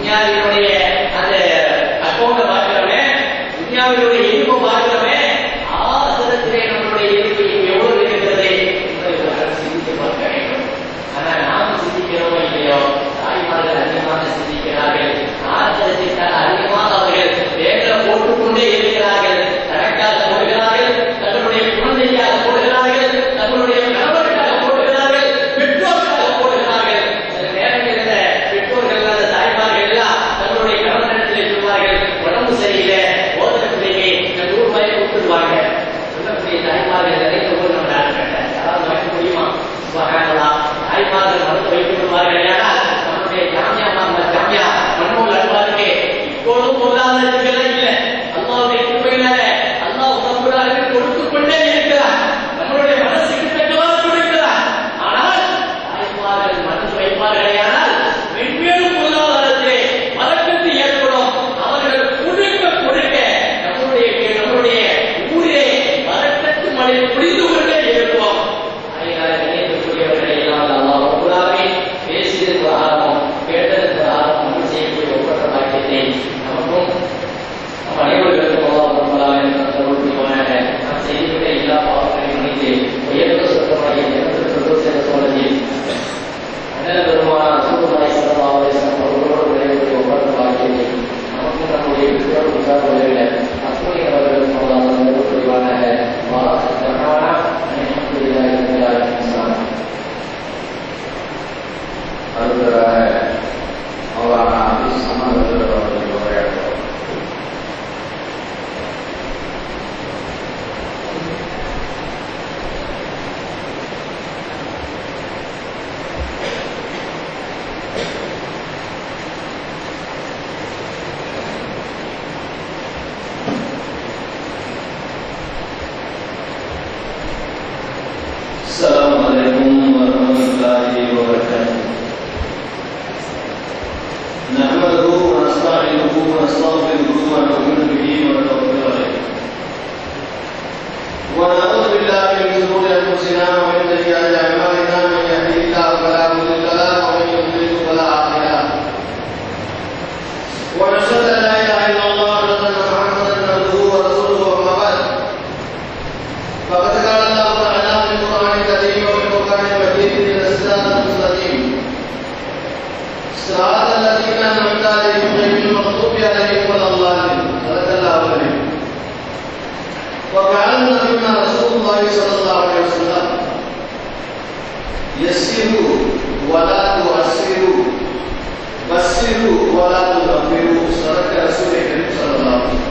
துன்யாவினுடைய அந்த அக்கௌண்ட பார்க்கிறவன் துன்யாவினுடைய இருப்பை பார்க்கிறவன் ஆசிரத்திலே நம்மளுடைய இருப்பு எவ்வளவு இருக்கிறது என்பதை ஒரு நாள் சிந்தித்து பார்க்க வேண்டும் ஆனா நாம் சிந்திக்கிறோமோ இல்லையோ தாய்மார்கள் அதிகமாக சிந்திக்கிறார்கள் ஆசிரத்திற்காக அதிகமாக அவர்கள் வேலை போட்டுக்கொண்டே இருக்கிறார்கள் தனக்காக போடுகிறார்கள் தங்களுடைய குழந்தைக்காக போடுகிறார்கள் தங்களுடைய கணவருக்காக போடுகிறார்கள் பெற்றோருக்காக போடுகிறார்கள் சில நேரங்களில் பெற்றோர்கள் அந்த தாய்மார்கள் எல்லாம் தங்களுடைய கணவனிடத்தில் சொல்வார்கள் உடம்பு சரியில்லை ஓதனத்திலேயே இந்த நூறு ரூபாய் கொடுத்துருவாங்க சொல்லக்கூடிய தாய்மார்கள் நிறைய ஊர் நம்ம கேட்டேன் யாராவது வாங்க முடியுமா சுபகானதா தாய்மார்கள் மனத்தை வைத்துக் கொள்வார்கள் ஏனால் நம்முடைய ஜாமியா மாமா ஜாமியா மன்மூல் அன்பாருக்கு இப்போதும் பொருளாதாரத்துக்கெல்லாம் இல்லை அல்லாவுடைய கிருபையினால அல்லாஹ் ரப்புல்லாஹு கொடுத்துக் கொண்டே இருக்கிறார் நம்மளுடைய மனசுக்கு தக்கவாறு கொடுக்கிறார் ஆனால் தாய்மார்கள் மனசு வைப்பார்களேயானால் மென்மேலும் பொருளாதாரத்திலே வழக்கத்து ஏற்படும் அவர்கள் கொடுக்க கொடுக்க நம்முடைய நம்முடைய ஊரிலே வழக்கத்து மழை புரிந்து கொண்டே இருப்போம் அதனால நினைக்கக்கூடியவர்களை எல்லாம் அல்லாஹ் ரப்புல்லாஹு பேசியது பிரகாரம் கேட்டது பிரகாரம் அமல் செய்யக்கூடிய ஒவ்வொரு பாக்கியத்தை நமக்கும் நம் அனைவர்களுக்கும் அல்லாஹ் ரப்புல்லாஹு தருள் புரிவானாக நாம் செய்துவிட்ட எல்லா பாவங்களையும் மன்னித்து உயர்ந்த சுத்தமாக இறந்து சொல்லும் சில சோழத்தில் அண்ணல் பெருமான ரசூலுல்லாஹி ஸல்லல்லாஹு அலைஹி வஸல்லம் அவர்களோடு விளையாடிய ஒவ்வொரு பாக்கியத்தை நமக்கும் நம்முடைய பெற்றோர் உற்றார் உறவில அத்துணை அவர்களுக்கும் அல்லாஹ் தருள் புரிவானாக வாச தரவானா அல்ஹம்துலில்லாஹி ரப்பில் ஆலமீன் அடுத்ததாக மௌலானா அப்துல் சமத் அவர்கள் உரையாடுவார் السلام عليكم ورحمة الله وبركاته نحمده ونستعينه ونستغفره ونؤمن به ونتوكل عليه ونعوذ بالله من شرور انفسنا ومن سيئات اعمالنا من يهده الله فلا مضل له ومن يضلل فلا هادي له ونشهد ان لا اله الا الله واشهد ان محمدا عبده ورسوله اما بعد فقد قال الله تعالى في القرآن الكريم وفي القرآن المجيد من الصراط المستقيم صراط الذين أنعمت عليهم غير المغضوب عليهم ولا الضالين صدق الله العظيم وقال نبينا رسول الله صلى الله عليه وسلم يسروا ولا تعسروا بشروا ولا تنفروا صدق رسول الكريم صلى الله عليه وسلم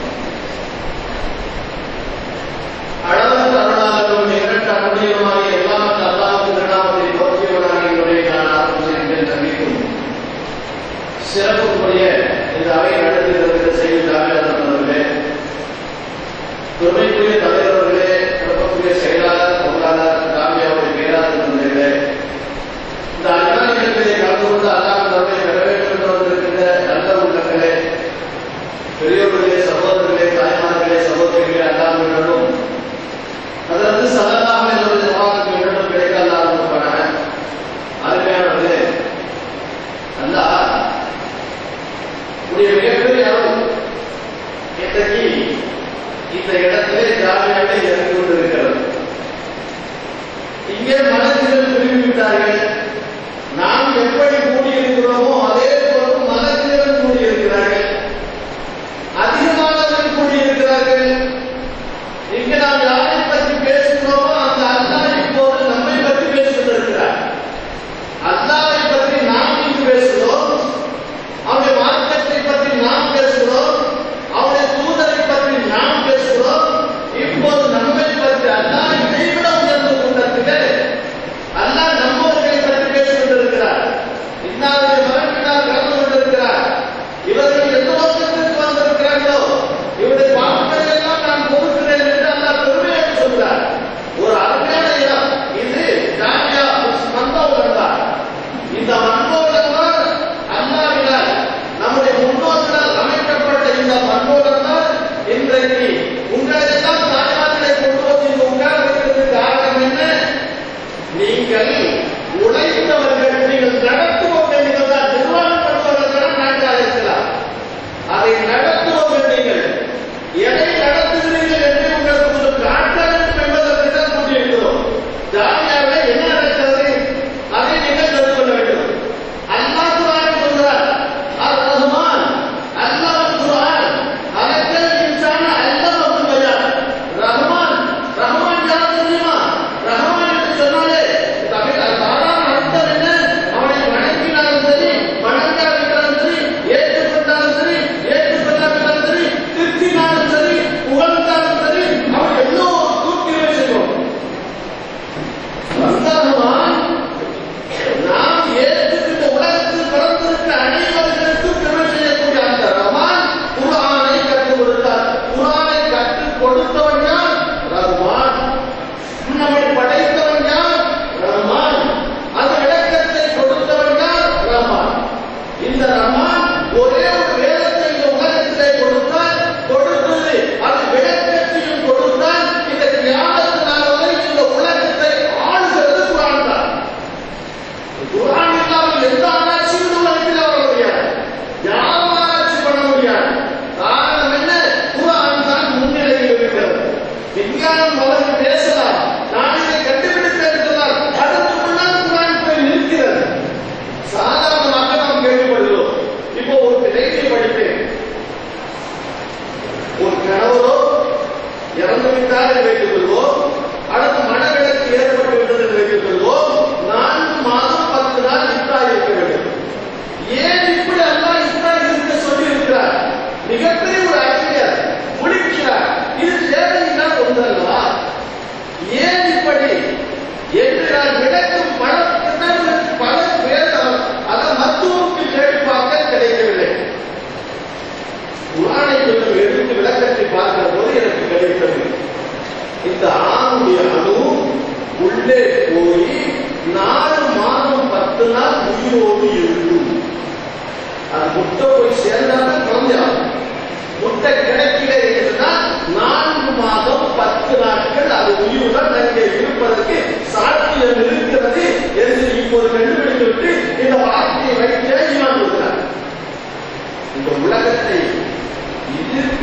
அளவற்ற அருளாளரும் இரட்ட அன்புடையமாய் எல்லாமற்ற அல்லாஹ்வின் திருநாமத்தை போற்றியவனாக என்னுடைய நான் ஆரம்பிச்சிருக்கின்ற நம்பிக்கும் சிறப்புக்குரிய இந்த அவை நடத்துகிற செய்தி தாமியாளர்களே பெருமைக்குரிய தலைவர்களே சிறப்புக்குரிய செயலாளர் பொருளாளர் தாமியாவுடைய பேராளர் தந்தைகளே இந்த அண்ணா நிகழ்ச்சியை கலந்து கொண்டு அல்லாஹ் நம்மை நிறைவேற்ற வந்திருக்கின்ற நல்ல உள்ளங்களே பெரியவர்களே சகோதரர்களே தாய்மார்களே சகோதரிகளே அல்லாமல் அதற்கு சலனாக என்னுடைய ஜவாபுக்கு இரண்டும் கிடைக்காத ஆரம்பிப்பான அருமையானது அல்லா உடைய மிகப்பெரிய அருள் இன்றைக்கு இந்த இடத்திலே ஜாமியாக இறங்கி கொண்டிருக்கிறது இங்கே மலக்குகள் திரும்பிவிட்டார்கள் நாம் எப்படி கூடியிருக்கிறோமோ அதே போல மலக்குகள் கூடியிருக்கிறார்கள் அதிகமானவர்கள் கூடியிருக்கிறார்கள் இங்க நாம் யாரை பற்றி பேசுகிறோமோ அந்த அல்லாஹ் இப்போது நம்மை பற்றி பேசிக் கொண்டிருக்கிறார் அல்லாஹை பற்றி நாம் இங்கு பேசுகிறோம் அவருடைய மார்க்கத்தை பற்றி நாம் பேசுகிறோம் அவருடைய தூதரை பற்றி நாம் பேசுகிறோம் இப்போது நம்மை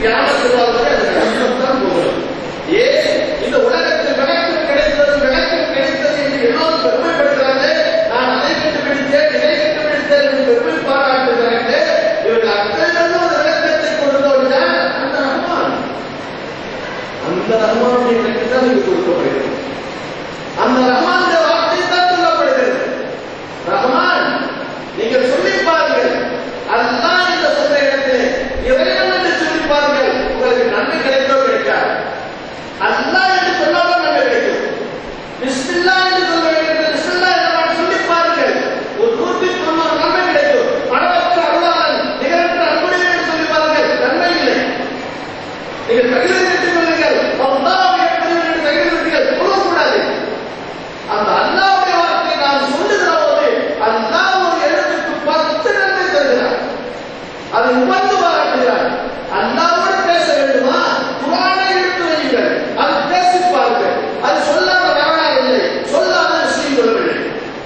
கிராமத்தில் வாழ்க்கை அது கஷ்டம்தான் போகும் ஏன் இந்த உலகத்தில் விளக்கம் கிடைத்தது விளக்கம் கிடைத்தது என்று எல்லோரும் பெருமைப்படுகிறாங்க நான் அதை கண்டுபிடித்தேன் இதை கண்டுபிடித்தேன் என்று பெருமை பாராட்டுகிறாங்க இவர்கள் அத்தனை ஒரு விளக்கத்தை கொடுத்தோம் அந்த ரஹ்மான் அந்த ரஹ்மானுடைய விளக்கம் தான் இங்கு கொடுக்கப்படுகிறது அந்த ரஹ்மானுடைய வார்த்தை தான் சொல்லப்படுகிறது ரஹ்மான் நீங்கள் சொல்லி பாருங்கள் அதுதான் இந்த சொல்ற இடத்தில் இறைவன் என்று சொல்லி பாருங்கள் உங்களுக்கு நன்மை கிடைக்கோ கிடைக்காது அல்லாஹ் என்று சொன்னாலும் நன்மை கிடைக்கும் பிஸ்மில்லா என்று சொல்ல வேண்டும் பிஸ்மில்லா என்று சொல்லி பாருங்கள் ஒரு நூற்றி தொண்ணூறு நன்மை கிடைக்கும் அளவற்ற அருளாளன் நிகரற்ற அன்புடைய என்று சொல்லி பாருங்கள் நன்மை இல்லை நீங்கள் தகுதி வைத்துக் கொள்ளுங்கள் அல்லாஹ் எப்படி என்று தகுதி வைத்தீர்கள் கூடாது அந்த அல்லாவுடைய வார்த்தை நாம் சொல்லுகிற போது அல்லாஹ் ஒரு எழுத்துக்கு பத்து நன்மை தருகிறார் அதை உணர்ந்து பாராட்டுகிறார் அல்லாவோடு பேச வேண்டுமா குரானை எடுத்து வையுங்கள் அது பேசி பாருங்கள் அது சொல்லாத வரலாறு இல்லை சொல்லாத விஷயம் சொல்லவில்லை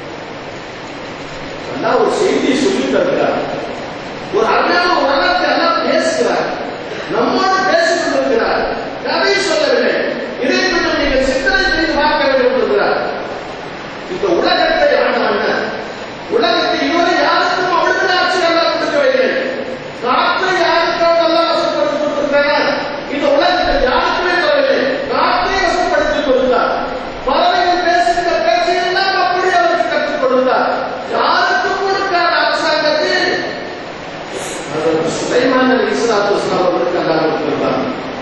அல்லாஹ் ஒரு செய்தியை சொல்லி தருகிறார் ஒரு அருமையான ஒரு வரலாற்றை அல்லாஹ் பேசுகிறார் நம்மோடு பேசிக் கொண்டிருக்கிறார் கதை சொல்லவில்லை இதை கொஞ்சம் நீங்கள் சிந்தனை செய்து பார்க்க வேண்டும் என்கிறார் இந்த உலகத்தை ஆண்டவன் உலகத்தை இதுவரை யாருக்கும் அவ்வளவு ஆட்சி எல்லாம் கொடுக்கவில்லை காற்றை யாருக்கும் எல்லாம் வசப்படுத்தி கொடுத்திருக்கிறார் இந்த உலகத்தை யாருக்குமே தரவில்லை காற்றை வசப்படுத்தி கொடுத்தார் பறவைகள் பேசுகிற பேச்சையெல்லாம் அப்படி அவருக்கு கற்றுக் கொடுத்தார் யாருக்கும் கொடுக்காத அரசாங்கத்தில் அதற்கு சுலைமான் அலி இஸ்லாத்து வஸ்லாம் அவர்களுக்கு அல்லாஹ் கொடுத்திருந்தார்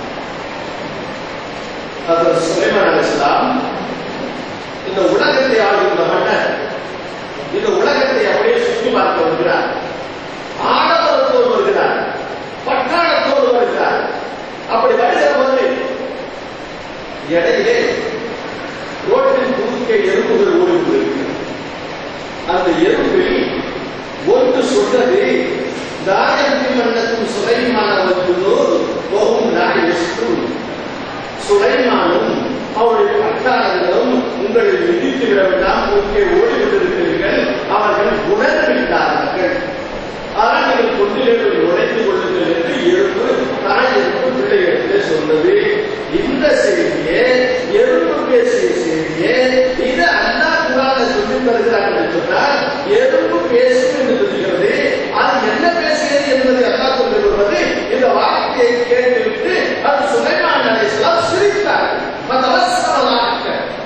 அதற்கு சுலைமான் அலி இஸ்லாம் இந்த உலகத்தை ஆளுகின்ற மன்னர் இந்த உலகத்தை அப்படியே சுற்றி பார்க்க வருகிறார் ஆடவரத்தோடு வருகிறார் பட்டாளத்தோடு வருகிறார் அப்படி வருகிற போது இடையிலே ரோட்டின் குறுக்கே எறும்புகள் ஓடி கொண்டிருக்கிறது அந்த எறும்பில் ஒன்று சொன்னது தாயந்தி மன்னத்தும் சுலைமானவர்களோர் போகும் நாய் சுலைமானும் அவருடைய பட்டாளர்களும் உங்களை விதித்து விட வேண்டாம் குறுக்கே ஓடி கொண்டிருக்கிறீர்கள் அவர்கள் உணர்விட்டார்கள் ஆனால் நீங்கள் கொண்டிலிருந்து நுழைந்து கொள்ளுங்கள் என்று எறும்பு தாய் எறும்பு பிள்ளைகளிடத்திலே சொன்னது இந்த செய்தியே எறும்பு பேசிய செய்தியே இது அண்ணா குரான சொல்லி தருகிறார்கள் என்று சொன்னால் எறும்பு பேசும் என்று சொல்லுகிறது அது என்ன பேசியது என்பதை அல்லா சொல்லி வருவது இந்த வார்த்தையை கேட்டுவிட்டு அது சுலைமான் அலைஹிஸ்ஸலாம் சிரித்தார் மதவசமலாக்க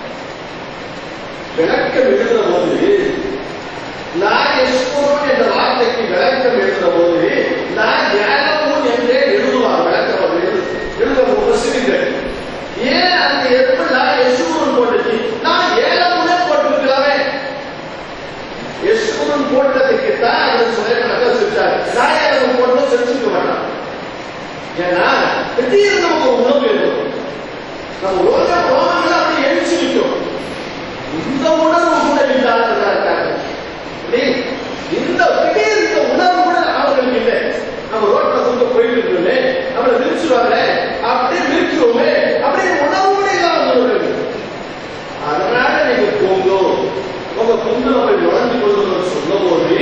விளக்கம் எழுதுற போது நான் எஸ்கோன் என்ற வார்த்தைக்கு விளக்கம் எழுதுற போது நான் ஏலமுன் என்றே எழுதுவார் விளக்கம் அவர் எழுது எழுத போது சிரிங்கள் ஏன் அந்த எருப்பு நான் எஸ்கூன் போட்டுச்சு நான் ஏலமுனே போட்டிருக்கலாமே எஸ்கூன் போட்டதுக்கு தான் அவர் சுலைமன் சிரிச்சார் நான் ஏலமுன் போட்டு சிரிச்சுக்க மாட்டான் ஏன்னா திடீர்னு நமக்கு ஒரு உணவு இருக்கும் நம்ம ரோஜா ரோமங்கள் அப்படி எழுச்சி நிற்கும் இந்த உணர்வு கூட இல்லாததா இருக்காங்க இல்லையே? இந்த திடீர் இந்த உணர்வு கூட அவர்களுக்கு இல்லை நம்ம ரோட்ல கொண்டு போயிட்டு இருக்கோமே நம்மள விரிச்சுவாங்க அப்படியே விரிச்சுவோமே அப்படியே உணர்வு கூட இல்லாதவர்கள் அதனால நீங்க போங்க உங்க கொண்டு நம்ம நுழைஞ்சு கொண்டு சொல்லும் போது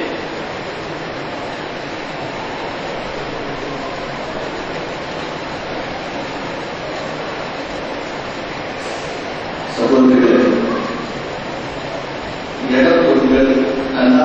சகோதரிகளே இடம் கொடுங்கள் நல்லா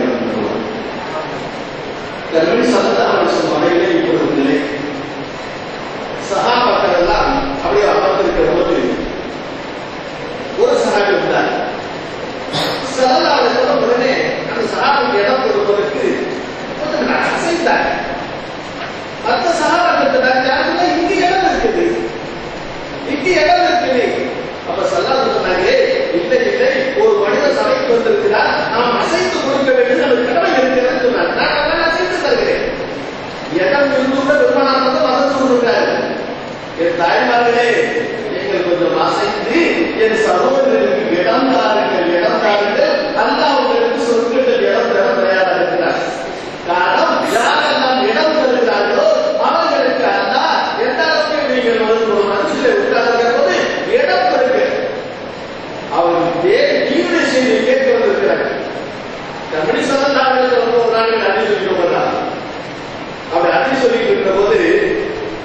கல்வி சந்தான மலையிலே இப்பொழுது நிலை சகாபாக்கள் எல்லாம் அப்படியே அமர்ந்திருக்கிற போது ஒரு சகாபி இருந்தார் சரலாளர் உடனே அந்த சகாபிக்கு இடம் கொடுப்பதற்கு கொஞ்சம் அசைந்தார் மற்ற சகாபாக்கள் யாருக்குள்ள இங்க இடம் இருக்குது இங்க இடம் இருக்குது அப்ப சல்லாத சொன்னாங்க இல்லை இல்லை ஒரு மனித சபைக்கு வந்திருக்கிறார் நாம் அசைத்து கொடுக்க வேண்டும் அது கடமை இருக்கிறது சொன்னார் நான் அதெல்லாம் அசைத்து தருகிறேன் இடம் இருந்து கூட பெருமானார் வந்து சொல்றாரு என் தாய்மார்களே நீங்கள் கொஞ்சம் அசைத்து என் சகோதரருக்கு இடம் தாருங்கள் இடம் தாருங்கள் அல்லாஹ் உங்களுக்கு சொற்கள் இடம் தர தயாராக இருக்கிறார் காரணம் யாரெல்லாம் இடம் தருகிறார்களோ அவர்களுக்கு அல்லாஹ் எந்த அளவுக்கு நீங்கள் ஒரு ஒரு மனசில் உட்கார்ந்த போது இடம் தருங்க அவருக்கு தீவிர செய்தியை கேட்க வந்திருக்கிறார் கம்பெனி சொன்னாங்க ஒரு நாள் அடி சொல்லிட்டு போறாங்க அப்படி அடி சொல்லிட்டு இருக்கிற போது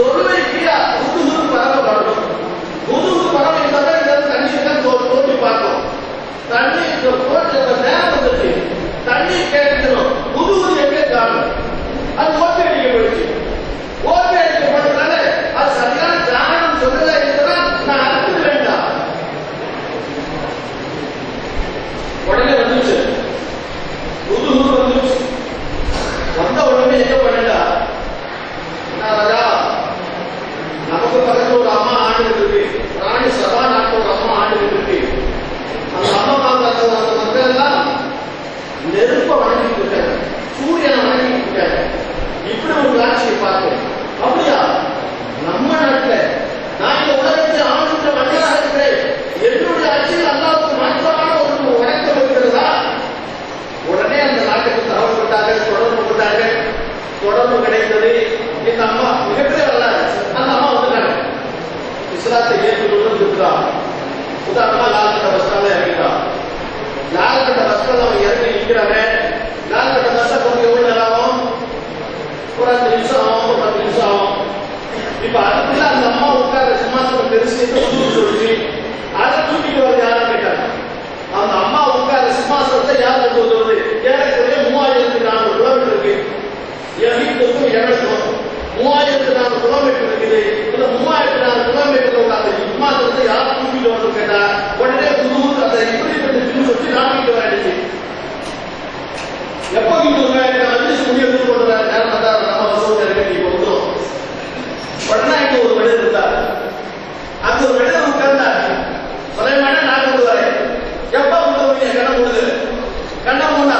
தொழுவைக்கு முதுகுது பறவை வரணும் முதுகு பறவை இருந்தா தான் இந்த தண்ணி தான் தோண்டி பார்க்கும் தண்ணி தோண்டி நேரம் வந்துச்சு தண்ணி கேட்கணும் முதுகு எங்கே காணும் அது ஓட்டை அடிக்க போயிடுச்சு ஓட்டை அடிக்க போனதுனால அது சரியான ஜானம் சொல்லல இருக்கிறா நான் அறுத்துக்க வேண்டாம் உடனே வந்துச்சு முதுகு வந்துச்சு வந்த உடனே என்ன பண்ணடா என்ன ராஜா நமக்கு பக்கத்துல ஒரு அம்மா ஆண்டு இருக்கு ராணி சபா நாட்டு ஒரு அம்மா ஆண்டு இருக்கு அந்த அம்மா பார்த்த அந்த மக்கள் எல்லாம் நெருப்ப வணங்கிட்டு இருக்காங்க சூரியனை வணங்கிட்டு இருக்காங்க இப்படி ஒரு காட்சியை பார்த்தேன் அப்படியா நம்ம நாட்டுல நான் இந்த உலகத்தில் ஆளுகிற மன்னராக இருக்கிறேன் என்னுடைய ஆட்சியில் அல்லாவுக்கு மாற்றமான ஒரு வணக்கம் இருக்கிறதா உடனே அந்த நாட்டுக்கு தகவல் கொண்டாங்க தொடர்பு கொண்டாங்க தொடர்பு கிடைத்தது இந்த அம்மா மிகப்பெரிய வரலாறு அந்த அம்மா வந்துட்டாங்க இஸ்லாத்தை ஏற்றுக்கொண்டு இருக்கிறா உதாரணமா லால்கட்ட பஸ் ஸ்டாண்ட்ல இறங்கிட்டான் லால்கட்ட பஸ் ஸ்டாண்ட்ல அவன் இறங்கி நிற்கிறாங்க லால்கட்ட பஸ் கொஞ்சம் எவ்வளவு நேரம் ஆகும் ஒரு அஞ்சு நிமிஷம் ஆகும் ஒரு பத்து நிமிஷம் ஆகும் இப்ப அதுக்குள்ள அந்த அம்மா உட்கார சிம்மாசனம் பெருசு சொல்லிச்சு அதை தூக்கிட்டு வர யாரும் கேட்டாங்க அந்த அம்மா உட்கார சிம்மாசனத்தை யார் கொண்டு வருவது ஏறக்குறைய மூவாயிரத்தி நானூறு கிலோமீட்டர் இருக்கு என் வீட்டுக்கும் எனக்கும் மூவாயிரத்தி நானூறு கிலோமீட்டர் இருக்குது இந்த மூவாயிரத்தி நானூறு கிலோமீட்டர் உள்ள அந்த சிம்மாசனத்தை யார் தூக்கிட்டு வரணும் கேட்டா உடனே புது அதை இப்படிப்பட்ட சொல்லி நான் வீட்டு வேண்டிச்சு எப்போ வீட்டு வேண்டிய அஞ்சு முடிய கொண்டு வர நேரம் வந்தா நம்ம வசூல் இறங்கி கொடுத்தோம் உடனே இங்க ஒரு மனிதர் இருந்தார் அங்க ஒரு மனிதர் உட்கார்ந்தார் சுலைமான நான் கொண்டு வரேன் எப்ப கொண்டு வரீங்க கண்ண மூடுது கண்ண மூணு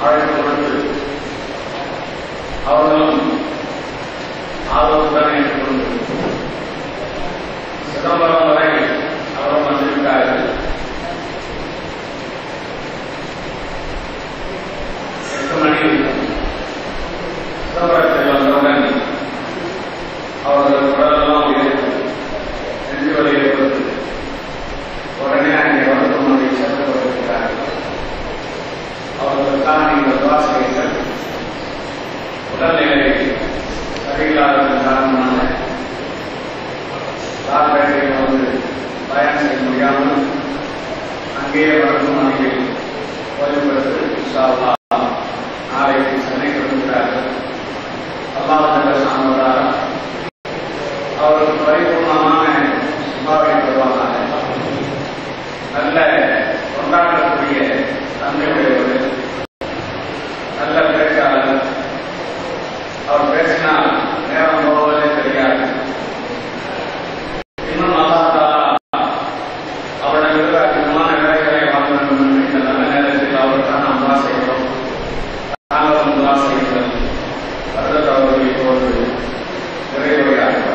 அழைப்பு கொடுத்து அவர்களும் ஆர்வத்துடன் ஏற்றுக்கொண்டு சிதம்பரம் வரை அவரும் வந்திருக்கிறார்கள் எட்டு மணி சிதம்பரத்தில் வந்தவுடன் அவர்கள் குரலெல்லாம் உயர்த்து நெஞ்சு வலி ஏற்பட்டு உடனே அங்கே மருத்துவமனை சேர்க்கப்பட்டிருக்கிறார்கள் அவர்களுக்காக நீங்கள் துவா செய்யுங்கள் உடல்நிலை சரியில்லாததன் காரணமாக லால்பேட்டையில் வந்து பயணம் செய்ய முடியாமல் அங்கேயே மருத்துவமனையில் ஓய்வு பெற்று இன்ஷா அல்லாஹ் நாளைக்கு சென்னைக்கு வருகிறார்கள் அல்லாஹ் சாமதாரா அவர்களுக்கு பரிபூர்ணமான சுபாவை தருவாங்க நல்ல கொண்டாடக்கூடிய தன்மையுடையவர் நல்ல பேச்சாளர் அவர் பேசினால் நேரம் போவதே தெரியாது இன்னும் நல்லா அவருடைய விட அதிகமான வேலைகளை வாங்க வேண்டும் என்று இந்த நல்ல நேரத்தில் அவருக்கான அம்மா செய்கிறோம் நாங்களும் துவா செய்கிறோம் அடுத்த அவர்கள் இப்போது நிறைவுரையாகிறார்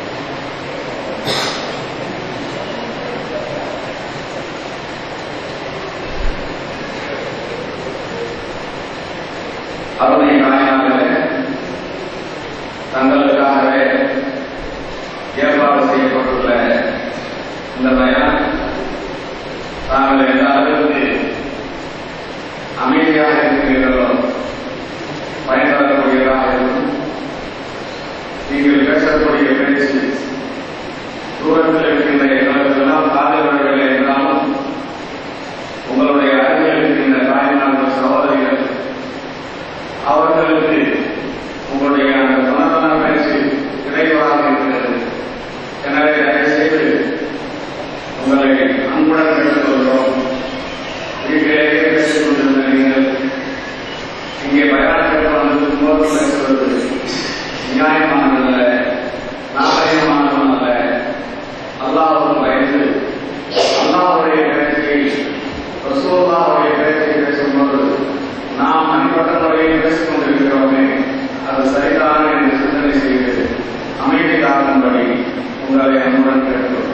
அருமை நாயனார்களே தங்களுக்காகவே ஏற்பாடு செய்யப்பட்டுள்ள இந்த பயம் தாங்கள் எந்த அளவிற்கு அமைதியாக இருக்கிறீர்களோ பயன்படக்கூடியதாக இருக்கும் நீங்கள் பேசக்கூடிய பேச்சு தூரத்தில் இருக்கின்ற எங்களுக்கெல்லாம் காதலர்கள் என்றாலும் உங்களுடைய அருகில் இருக்கின்ற தாய்மார்கள் சகோதரிகள் அவர்களுக்கு உங்களுடைய அந்த குணமான பேச்சு இறைவாக இருக்கிறது எனவே தயவு செய்து உங்களை அன்புடன் கேட்டுக்கொள்கிறோம் வீட்டிலேயே பேசிக் கொண்டிருந்த நீங்கள் இங்கே பயணத்திற்கு வந்து போது பேசுவது நியாயமானதல்ல நாகரிகமானதல்ல அல்லாஹ்வுக்கு பயந்து அல்லாஹ்வுடைய பேச்சை ரசூலுல்லாஹ்வுடைய பேச்சை பேசும்போது நாம் தனிப்பட்ட முறையில் பேசிக் கொண்டிருக்கிறோமே அது சரிதான் என்று சிந்தனை செய்து அமைதி காக்கும்படி உங்களை அன்புடன் கேட்டுக்கொள்கிறோம்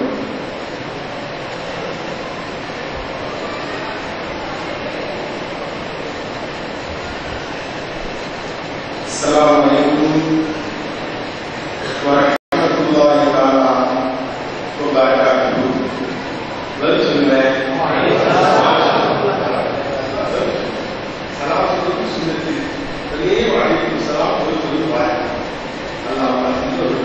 السلام عليكم ورحمة الله تعالى وبركاته வருகின்றேன் சலாம் சொல்வது சுண்ணத்து ஒரே வாழ்க்கைக்கு சலாம் கொடுப்பது வாழ்க்கை அல்லாஹ் வந்து ஒரு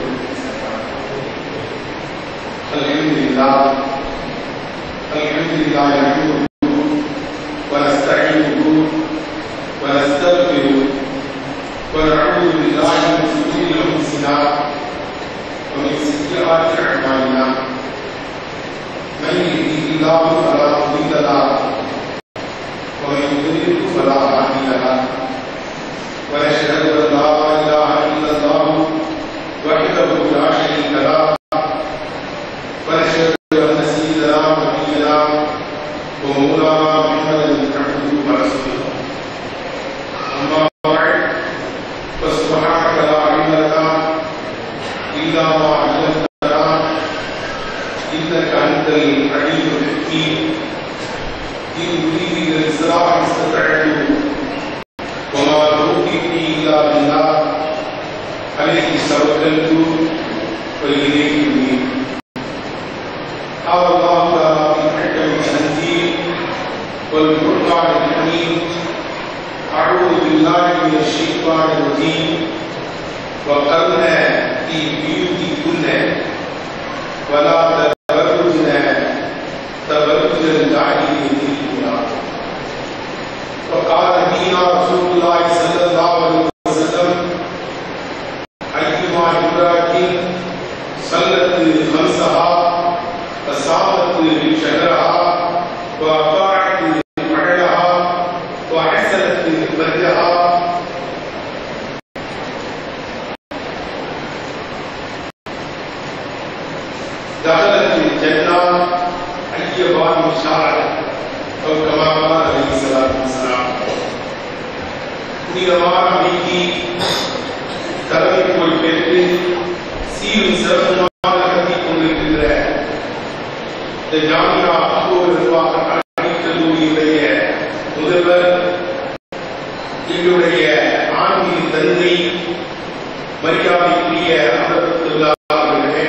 الحمد لله الحمد لله نحمده ونستعينه ونستغفره ونعوذ بالله من شرور انفسنا ومن سيئات اعمالنا من يهده الله فلا مضل له ومن يضلل فلا هادي له ونشهد ان لا اله الا الله وحده لا شريك له ونشهد ان سيدنا ونبينا ومولانا محمدا عبده ورسوله اما بعد فسبحانك لا علم لنا إلا ما علمتنا إنك أنت العليم الحكيم إن أريد إلى الإصلاح ما استطعت وما توفيقي إلا بالله عليه توكلت وإليه أنيب قال الله تعالى في محكم التنزيل والفرقان الحميد أعوذ بالله من الشيطان الرجيم وقرن في بيوتكن ولا تبرجن تبرج الجاهلية الأولى وقال فينا رسول الله صلى الله عليه وسلم أيما امرأة صلت خمسها فصامت شهرها وأطاعت فعلها وحسنت فرجها دخلت الجنة أي باب شاءت أو كما قال عليه الصلاة والسلام புனிதமான அமைக்கி தலைமை பொறுப்பேற்று சீரும் சிறப்புமாக நடத்தி கொண்டிருக்கின்ற இந்த ஜாமியா அன்போடு நிர்வாக கல்லூரியுடைய முதல்வர் எங்களுடைய ஆன்மீக தந்தை மரியாதைக்குரிய அமரத்துல்லா அவர்களே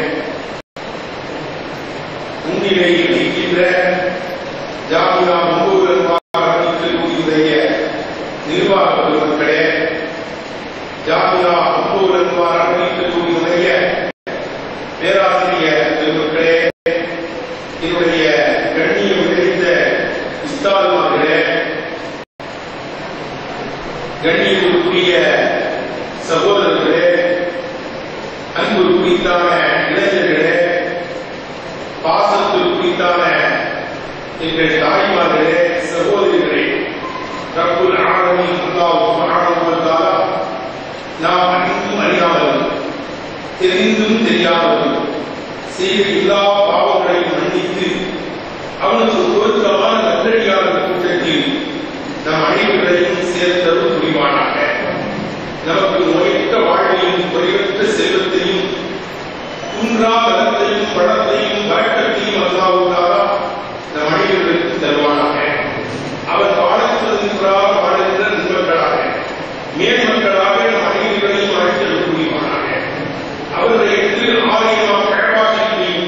முன்னிலை வைக்கின்ற ஜாமியா அன்போடு நிர்வாக கல்லூரியுடைய நிர்வாக பெருமக்களே ஜாமியா அன்போடு நிர்வாக கல்லூரியுடைய பேராசிரியர் பெருமக்களே என்னுடைய கண்ணியம் நிறைந்த உஸ்தாதுமார்களே கண்ணியத்திற்குரிய சகோதரர்களே அன்பு குறித்தான இளைஞர்களே பாசத்தில் குறித்தான எங்கள் தாய்மார்களே சகோதரிகளே ரப்புல் ஆலமீன் அல்லாஹ் சுப்ஹானஹு வ தஆலா நாம் அறிந்தும் அறியாமலும் தெரிந்தும் தெரியாமலும் செய்த எல்லா பாவங்களையும் மன்னித்து அவனுக்கு பொருத்தமான நன்றடியாளர் கூட்டத்தில் நம் அனைவரையும் சேர்த்தருள் புரிவானாக நமக்கு நோயற்ற வாழ்வையும் குறைவற்ற செல்வத்தையும் குன்றா பலத்தையும் பழத்தையும் வழக்கத்தையும் அல்லாவுக்காக நம் அனைவருக்கும் தருவானாக அவர் பாடத்திற்காக வாழ்கின்ற நண்பர்களாக மேன்மக்களாக நம் அனைவரையும் அழைத்தல் புரிவானாக அவருடைய திரு ஆலயமாக கழவாசியில்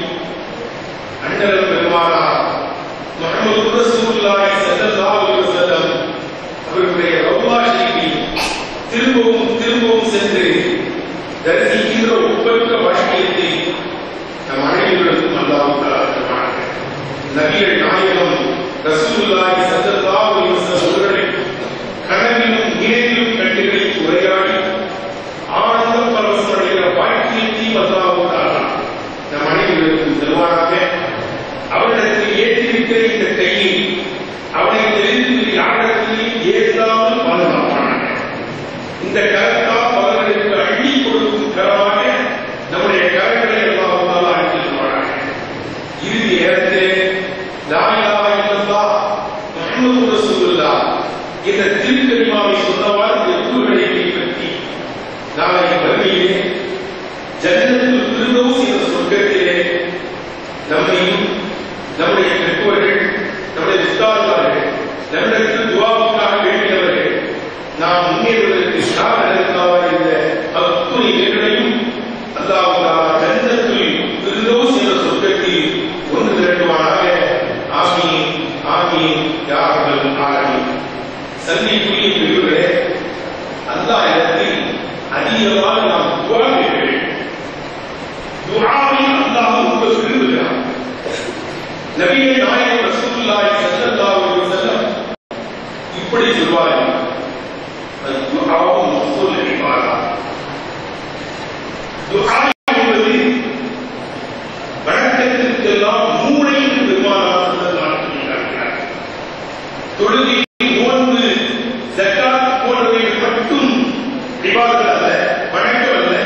அண்ணல் பெருமானார் முகமது ரசூலுல்லாஹி ஸல்லல்லாஹு அலைஹி வஸல்லம் அவர்களுடைய ரவுலா ஷரீஃபில் திரும்பவும் திரும்பவும் சென்று தரிசிக்கின்ற ஒப்பற்ற வாக்கியத்தை நம் அனைவருக்கும் அல்லாஹ் தஆலா தருவானாக நபிகள் நாயகம் ரசூலுல்லாஹி ஸல்லல்லாஹு அலைஹி வஸல்லம் அவர்களை கனவிலும் நேரிலும் கண்டுகளை உரையாடி ஆனந்த பரவசமடைகிற வாழ்க்கையையும் அல்லாஹ் தஆலா நம் அனைவருக்கும் தருவானாக அவனிடத்தில் ஏற்றிருக்கிற இந்த கையை அவனை தெரிந்து யாரிடத்திலையும் ஏற்றாமல் பாதுகாப்பானாக இந்த கரத்தால் பலர்களுக்கு அள்ளி கொடுக்கும் கரமாக நம்முடைய கரங்களை எல்லாம் அழைத்திருப்பானாக இறுதி நேரத்திலே லாயிலாக இல்லல்லா முஹம்மது ரசூலுல்லா இந்த திருக்கரிமாவை சொன்னவாறு இந்த கூறுகளை கைப்பற்றி நாளை வறுமையிலே ஜன்னத்தில் திருதோஸ் என்ற சொர்க்கத்திலே நம்மையும் நம்முடைய பெற்றோர்கள் நம்முடைய உஸ்தாதுமார்கள் நம்மிடத்தில் துவாவுக்காக வேண்டியவர்கள் நாம் முன்னேறுவதற்கு சாதனத்தாவா இந்த அத்துணை பேர்களையும் அல்லாஹ் ஜன்னத்தில் திருதோஸ் என்ற சொர்க்கத்தில் ஒன்று திரட்டுவானாக ஆமீன் ஆமீன் யார்கள் ஆமீன் சந்திக்குரிய பிரிவுகளே அல்லாஹ் இடத்தில் அதிகமாக நாம் துவா கேட்க வேண்டும் துஆவை அல்லாஹ் ரொம்ப விரும்புகிறான் நபிகள் நாயகம் ரசூலுல்லாஹி ஸல்லல்லாஹு அலைஹி வஸல்லம் இப்படி சொல்வார்கள் துஆவும் மஃசூல் இபாதா துஆ என்பது வணக்கத்திற்கெல்லாம் மூளை என்று பெருமானார் ஸல்லல்லாஹு அலைஹி வஸல்லம் தொழுகை நோன்பு ஜக்காத் போன்றவைகள் மட்டும் இபாதத் அல்ல வணக்கம் அல்ல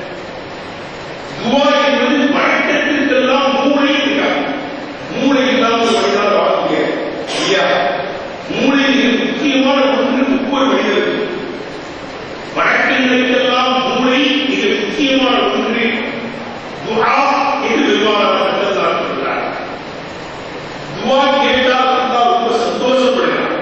துவா என்பது வணக்கத்திற்கெல்லாம் மூளை இருக்காது மூளை இல்லாமல் மனிதனால் வாழ முடியாது இல்லையா மூளை மிக முக்கியமான ஒன்று ஒவ்வொரு மனிதருக்கு வணக்கங்களுக்கெல்லாம் மூளை மிக முக்கியமான ஒன்று துஆ என்று பெருமானார் ஸல்லல்லாஹு சொல்கிறார் துஆ கேட்டால் அல்லாஹ் ரொம்ப சந்தோஷப்படுகிறார்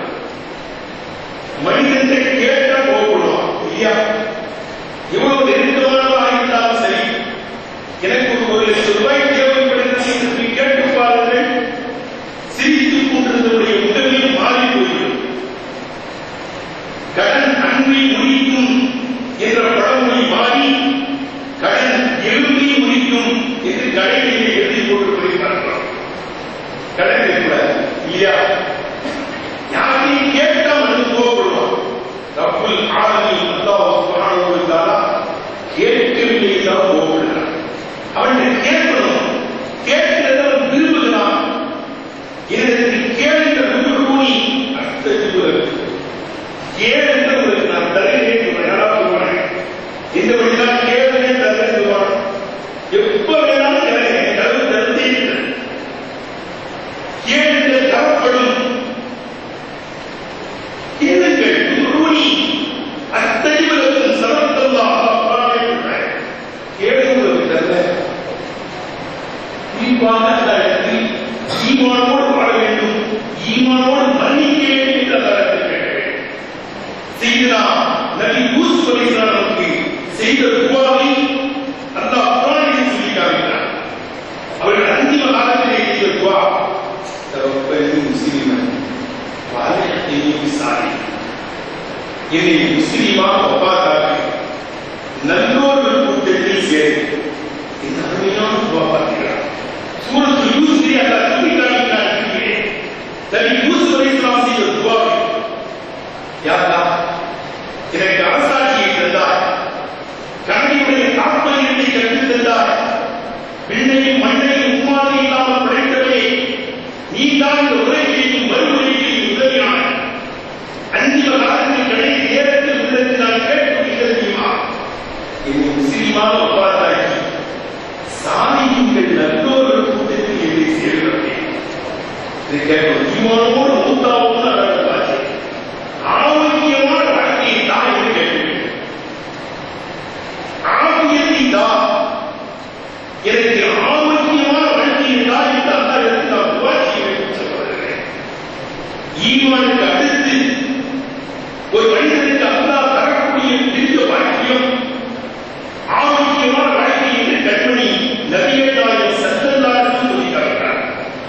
மனிதனை கேட்டா கோபப்படுவான் இல்லையா எவ்வளவு நெருக்கமானவராக இருந்தாலும் சரி எனக்கு ஒரு ஒரு லட்சம் ரூபாய் தேவைப்படுகிறது என்று போய் கேட்டு பாருங்கள் சிரித்துக் கொண்டிருந்தவருடைய உடனே மாறி போய்விடும் கடன் அன்பை முடிக்கும் என்ற பழமொழி மாறி கடன் எலும்பை முடிக்கும் என்று கடைகளிலே எழுதி போட்டு கொடுக்கிறார்கள் கடன் இருக்கக்கூடாது இல்லையா யாரையும் கேட்டா மனிதன் கோபப்படுவான் ரப்புல் ஆலமீன் அல்லாஹ் சுப்ஹானஹு வ தஆலா கேட்கவில்லை தான் கோபப்படுகிறான் அவன் கேட்கணும் கேட்கிறத அவன் விரும்புகிறான் எனக்கு கேளுங்க விரும்பி அர்த்தம் கேளுங்க உங்களுக்கு நான் தருகிறேன் யாரா சொல்லுவாங்க இந்த வழிதான் கேளுங்க தருகிறேன் சொல்லுவாங்க எப்ப வேணாலும் கேளுங்க கருவு தருந்தே கேளுங்க தரப்படும் கேளுங்கள் குருணி செய்தனா நபி யூசுப் அலைஹிஸ்ஸலாம் நமக்கு செய்த துவாவை அல்லாஹ் குர்ஆனில் சொல்லி காமிக்கிறார் அவர்கள் அந்திம காலத்திலே செய்த துவா தவப்பனி முஸ்லிமன் வாழ்க்கையை விசாரி என்னை முஸ்லிமா ஒப்பாத்தாக்கு நல்லோர்கள் கூட்டத்தில் சேரு இந்த அருமையான துவா பார்க்கிறார் சூரத்து யூசுஃபை அல்லாஹ் சொல்லி காமிக்கிறார் இருக்கிறேன் நபி யூசுப் அலைஹிஸ்ஸலாம் செய்த துவாவை யா அல்லாஹ் எனக்கு அரசாட்சியை தந்தாய் கண்ணியுடைய தாற்பயத்தை கற்றுத் தந்தாய் விண்ணையும் மண்ணையும் உமாறு இல்லாமல் படைத்தவரே நீ தான் இந்த உலகையும் மறுமுறையையும் உதவியான அந்திம காலத்தில் கடைசி நேரத்தில் உள்ளது நான் கேட்க தெரியுமா என்னை முஸ்லிமான ஒப்பாத்தாக்கி சாதியுங்கள் நல்லோர்கள் கூட்டத்தில் என்னை சேர்கிறேன் இதை கேட்க ஈமானோடு மூத்தாவோடு நடந்த பாச்சு ஆரோக்கியமான வாழ்க்கையை தான் என்று கேட்கிறேன் ஆரோக்கியத்தை தான் எனக்கு ஆரோக்கியமான வாழ்க்கையை தான் என்று அல்லா எடுத்து நான் துவா செய்ய வேண்டும் சொல்லுகிறேன் ஈமானுக்கு அடுத்து ஒரு மனிதனுக்கு அல்லாஹ் தரக்கூடிய பெரிய வாக்கியம் ஆரோக்கியமான வாழ்க்கை என்று கண்மணி நபிகள் நாயகம் சத்தல்லாருக்கும் சொல்லி காட்டுகிறார்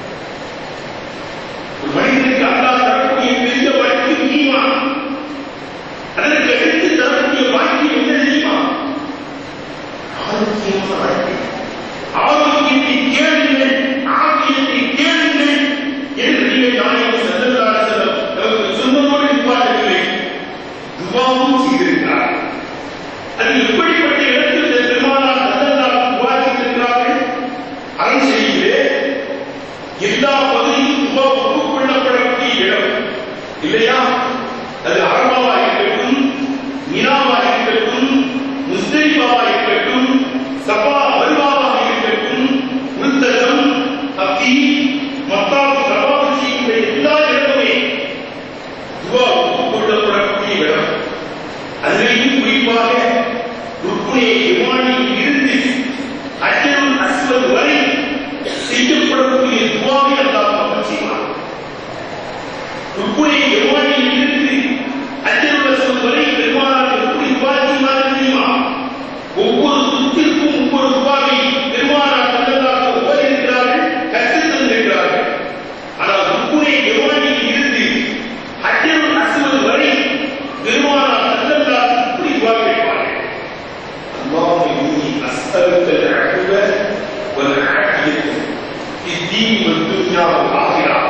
ஒரு மனிதனுக்கு அல்லாஹ் தரக்கூடிய பெரிய வாழ்க்கை ஈமான் அதற்கு அடுத்து தரக்கூடிய வாழ்க்கை என்ன தெரியுமா ஆரோக்கியமான வாழ்க்கை ஆரோக்கியத்தை கேளுங்கள் ஆரோக்கியத்தை கேளுங்கள் என்று நீங்கள் நாயகம் சல்லல்லாஹு அலைஹி வஸல்லம் நமக்கு சொன்னதோடு நிப்பாட்டவில்லை துவாவும் செய்திருக்கிறார் அது எப்படிப்பட்ட இடத்தில் இந்த பெருமானார் சல்லல்லாஹு துவா செய்திருக்கிறார்கள் அருள் செய்கிறே எல்லா பகுதியும் துவா ஒப்புக்கொள்ளப்படக்கூடிய இடம் இல்லையா அது அரபாவா இருக்கட்டும் மினாவா இருக்கட்டும் முஸ்தலிஃபாவா இருக்கட்டும் சபா மருவாவா இருக்கட்டும் உல்தலம் அத்தி மத்தாவு தவாவு செய்கின்ற எல்லா இடமுமே துவா ஒப்புக்கொள்ளப்படக்கூடிய இடம் அதிலேயும் குறிப்பாக ருக்குனே இமானில் இருந்து அஜருல் அஸ்வத் வரை செய்யப்படக்கூடிய துவாவை அல்லாஹ் கபூல் செய்வார் ருக்குனே இமானில் இருந்து அஜருல் அஸ்வத் வரை பெருமானார் எப்படி துவா செய்வார்கள் தெரியுமா ஒவ்வொரு சுத்திற்கும் ஒவ்வொரு துவாவை பெருமானார் தந்ததாக ஓதிருக்கிறார்கள் கற்றுத் தந்திருக்கிறார்கள் ஆனால் ருக்குனே இமானில் இருந்து அஜருல் அஸ்வத் வரை பெருமானார் தந்ததாக இப்படி துவா கேட்பார்கள் اللهم إني أسألك العفو والعافية في الدين والدنيا والآخرة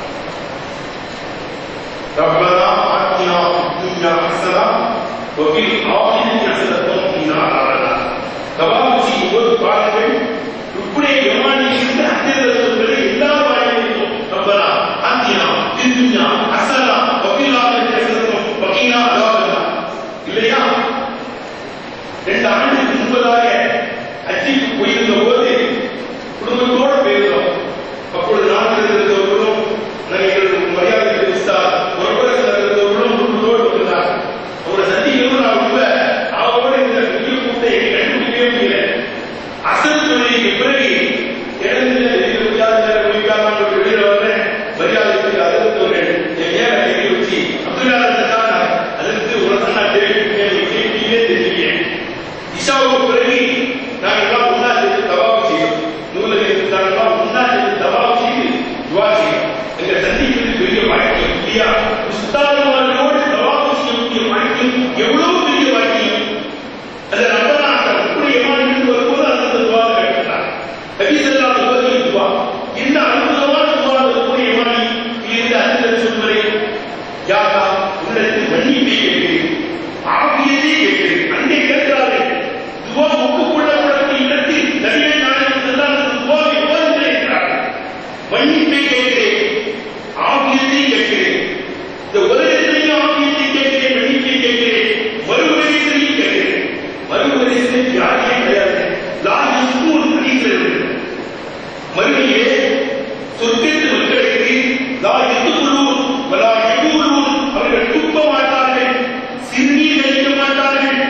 ربنا آتنا في الدنيا حسنة وفي الآخرة حسنة وقنا عذاب النار தவாபுசி ஒவ்வொரு பாடங்கள் இப்படி எம்மானி இருந்து அத்தியவர்களை எல்லா பாடங்களிலும் ரப்பனா ஆத்தினா திந்துனா அசனா வக்கீலாக பேசுறதும் வக்கீலா அதாவது இல்லையா ரெண்டு ஆண்டுக்கு முன்பதாக அஜிக்கு போயிருந்த போது குடும்பத்தோட போயிருந்தோம் அப்பொழுது நாட்டில் இருந்தவர்களும் எங்களுக்கு மரியாதை தெரிவித்தார் ஒருவரத்தில் இருந்தவர்களும் குடும்பத்தோடு இருந்தார் அவரை சந்திக்கவும் நான் ரொம்ப அவரோட இந்த பெரிய கூட்டத்தை கண்டுபிடிக்கவே முடியல அசல் தொழிலுக்கு பிறகு இறந்து வெளியில முடியாத முடிக்காமல் வெளியில வந்தேன் மரியாதைக்கு அறுபத்தவர்கள் என் மேல கையை வச்சு அப்துல்லா தான் அதற்கு உனக்கு நான் தெரிவிக்கிறேன் கேட்டீங்களே தெரியலையே இஷாவுக்கு பிறகு நாங்கள் எல்லாம் ஒன்னா சேர்ந்து தவாவு செய்யும் நூலில் இருந்தாங்கலாம் ஒன்னா சேர்ந்து தவாவு செய்து துவா செய்யும் எங்க சந்திக்கிறது பெரிய வாழ்க்கை இல்லையா உஸ்தாதுமாரோடு தவாவு செய்யக்கூடிய வாழ்க்கை எவ்வளவு பெரிய வாழ்க்கை அதை நம்பலாம் எப்படி ஏமாந்து வரும்போது அந்த துவா கேட்கிறார் கபீசல்லா உலகில் துவா என்ன அற்புதமான துவா அந்த கூட ஏமாறி இருந்து அதில் சொல்வதை யாரா உள்ளத்தில் மன்னிப்பை கேட்கிறேன் ஆகியதை கேட்கிறேன் அங்கே கேட்கிறார்கள் துவா ஒப்புக்கொள்ளப்படக்கூடிய இடத்தில் நபிகள் நாயகம் எல்லாம் துவாவை ஓதுகிறேன் என்றார்கள் மன்னிப்பை கேட்கிறேன் ஆகியத்தை கேட்கிறேன் இந்த உலகத்திலேயும் ஆகியத்தை கேட்கிறேன் மன்னிப்பை கேட்கிறேன் மறுபடியும் கேட்கிறேன் மறுபடியும் யாருமே கிடையாது லாஜி ஸ்கூல் அடிக்கிறது மறுமையிலே சொர்க்கத்து மக்களுக்கு லா எதுக்குள்ளூர் வலா எகூலூர் அவர்கள் துப்ப மாட்டார்கள் சிறுநீர் கழிக்க மாட்டார்கள்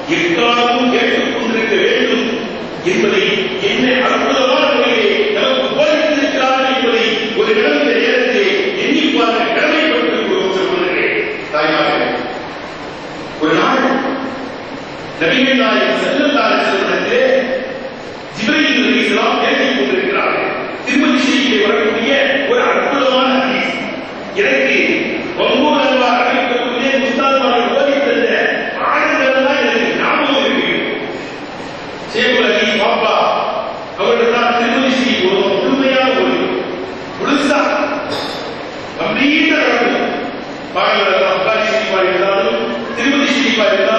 எக்காலமும் கேட்டுக் கொண்டிருக்க வேண்டும் என்பதை என்ன அற்புதமான முறையிலே நமக்கு போதித்திருக்கிறார்கள் என்பதை ஒரு இடம் இந்த நேரத்தை எண்ணி பார்க்க கடமைப்பட்டிருக்கிறோம் சொல்லுகிறேன் தாய்மார்களே ஒரு நாள் நபிகள் நாயகம் செல்லல்லாத செல்வத்திலே ஜிப்ரீல் அலைஹிஸ்ஸலாம் பேசிக் கொண்டிருக்கிறார்கள் திருமதி செய்தியை வரக்கூடிய ஒரு அற்புதமான ஹதீஸ் எனக்கு ஒவ்வொரு அல்வா அறிவிக்கக்கூடிய முஸ்தாத்மார்கள் ஓதி தந்த ஆழங்கள்லாம் எனக்கு ஞாபகம் இருக்கு சேகுல் அலி பாப்பா அவர்கள் தான் திருமதி செய்தி ஒரு முழுமையான ஒரு முழுசா கம்ப்ளீட்டா நடக்கும் பாடல்கள் அப்காரி ஷரீஃபா இருந்தாலும் திருமதி ஷரீஃபா இருந்தாலும்